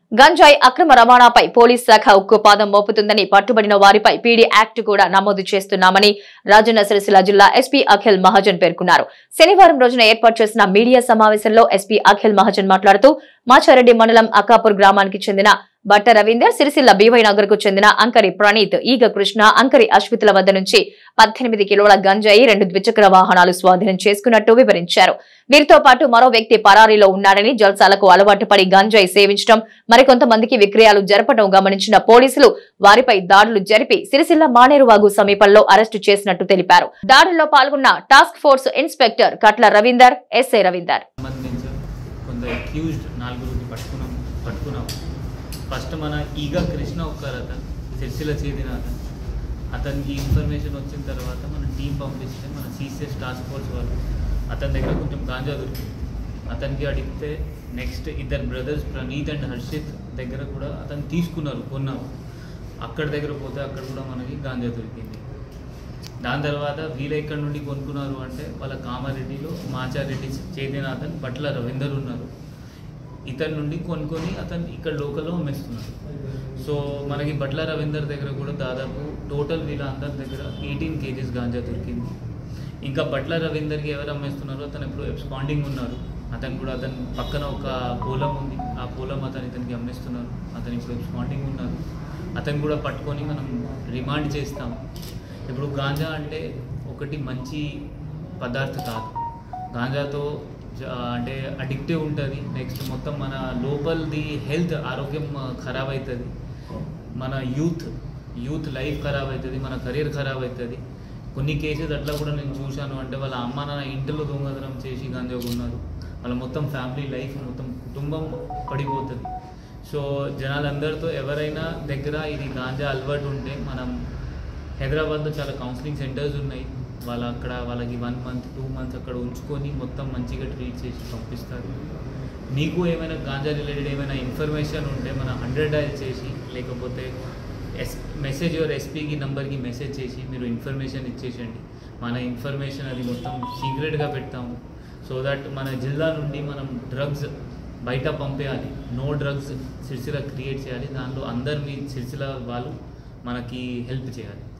గంజాయి అక్రమ రవాణాపై పోలీస్ శాఖ ఉక్కుపాదం మోపుతుందని పట్టుబడిన వారిపై పీడీ యాక్ట్ కూడా నమోదు చేస్తున్నామని రాజన్న సిరిసిల్ల జిల్లా ఎస్పీ అఖిల్ మహాజన్ పేర్కొన్నారు శనివారం రోజున ఏర్పాటు చేసిన మీడియా సమావేశంలో ఎస్పీ అఖిల్ మహాజన్ మాట్లాడుతూ మాచారెడ్డి మండలం అకాపూర్ గ్రామానికి చెందిన బట్ట రవీందర్ సిరిసిల్ల బీవై నగర్ కు చెందిన అంకరి ప్రణీత్ ఈగ కృష్ణ అంకరి అశ్వితుల వద్ద నుంచి పద్దెనిమిది కిలోల గంజాయి రెండు ద్విచక్ర వాహనాలు స్వాధీనం చేసుకున్నట్టు వివరించారు వీరితో పాటు మరో వ్యక్తి పరారీలో ఉన్నాడని జల్సాలకు అలవాటు పడి గంజాయి సేవించడం మరికొంతమందికి విక్రయాలు జరపడం గమనించిన పోలీసులు వారిపై దాడులు జరిపి సిరిసిల్ల మానేరువాగు సమీపంలో అరెస్టు చేసినట్టు తెలిపారు దాడుల్లో పాల్గొన్న task force inspector Katla Ravinder SI Ravinder సంబంధించి కొంత అక్యూజ్డ్ నాలుగురికి పట్టుకున్నాం పట్టుకున్నాం ఫస్ట్ మన ఈగ కృష్ణ ఒక అతను చర్చిలో చేదిన అతను అతనికి ఇన్ఫర్మేషన్ వచ్చిన తర్వాత మన టీం పంపిస్తే మన సిసిఎస్ టాస్క్ ఫోర్స్ వాళ్ళు అతని దగ్గర కొంచెం గాంజా దొరికింది అతనికి అడిగితే నెక్స్ట్ ఇద్దరు బ్రదర్స్ ప్రణీత్ అండ్ హర్షిత్ దగ్గర కూడా అతను తీసుకున్నారు కొన్నారు అక్కడ దగ్గర పోతే అక్కడ కూడా మనకి గాంజా దొరికింది దాని తర్వాత వీళ్ళు ఎక్కడి నుండి కొనుక్కున్నారు అంటే వాళ్ళ కామారెడ్డిలో మాచారెడ్డి చేదినాథన్ పట్ల రవీందర్ ఉన్నారు ఇతని నుండి కొనుక్కొని అతను ఇక్కడ లోకల్లో అమ్మేస్తున్నారు సో మనకి బట్ల రవీందర్ దగ్గర కూడా దాదాపు టోటల్ వీళ్ళ అందరి దగ్గర ఎయిటీన్ కేజీస్ గాంజా దొరికింది ఇంకా బట్ల రవీందర్కి ఎవరు అమ్మేస్తున్నారో అతను ఇప్పుడు ఎక్స్పాండింగ్ ఉన్నారు అతను కూడా అతని పక్కన ఒక పొలం ఉంది ఆ పొలం అతను ఇతనికి అమ్మేస్తున్నారు అతను ఇప్పుడు ఎక్స్పాండింగ్ ఉన్నారు అతను కూడా పట్టుకొని మనం రిమాండ్ చేస్తాం ఇప్పుడు గాంజా అంటే ఒకటి మంచి పదార్థ కాదు గాంజాతో జ- అంటే అడిక్టివ్ ఉంటుంది నెక్స్ట్ మొత్తం మన లోపలిది హెల్త్ ఆరోగ్యం ఆ, ఖరాబ్ అవుతుంది మన యూత్ యూత్ లైఫ్ ఖరాబ్ అవుతుంది మన కెరీర్ ఖరాబ్ అవుతుంది కొన్ని కేసెస్ అట్లా కూడా నేను చూశాను అంటే వాళ్ళ అమ్మ నాన్న ఇంట్లో దొంగతనం చేసి గాంజా ఉన్నారు వాళ్ళ మొత్తం ఫ్యామిలీ లైఫ్ మొత్తం కుటుంబం పడిపోతుంది సో జనాలందరితో ఎవరైనా దగ్గర ఇది గాంజా అలవాటు ఉంటే మనం హైదరాబాద్లో చాలా కౌన్సిలింగ్ సెంటర్స్ ఉన్నాయి వాళ్ళు అక్కడ వాళ్ళకి వన్ మంత్ టూ మంత్స్ అక్కడ ఉంచుకొని మొత్తం మంచిగా ట్రీట్ చేసి పంపిస్తారు మీకు ఏమైనా గాంజా రిలేటెడ్ ఏమైనా ఇన్ఫర్మేషన్ ఉంటే మన హండ్రెడ్ డయల్ చేసి లేకపోతే ఎస్ మెసేజ్ యువర్ ఎస్పీకి నెంబర్కి మెసేజ్ చేసి మీరు ఇన్ఫర్మేషన్ ఇచ్చేసండి మన ఇన్ఫర్మేషన్ అది మొత్తం సీక్రెట్గా పెడతాము సో దట్ మన జిల్లా నుండి మనం డ్రగ్స్ బయట పంపేయాలి నో డ్రగ్స్ సిరిసిల క్రియేట్ చేయాలి దానిలో అందరు మీ సిరిసిల వాళ్ళు మనకి హెల్ప్ చేయాలి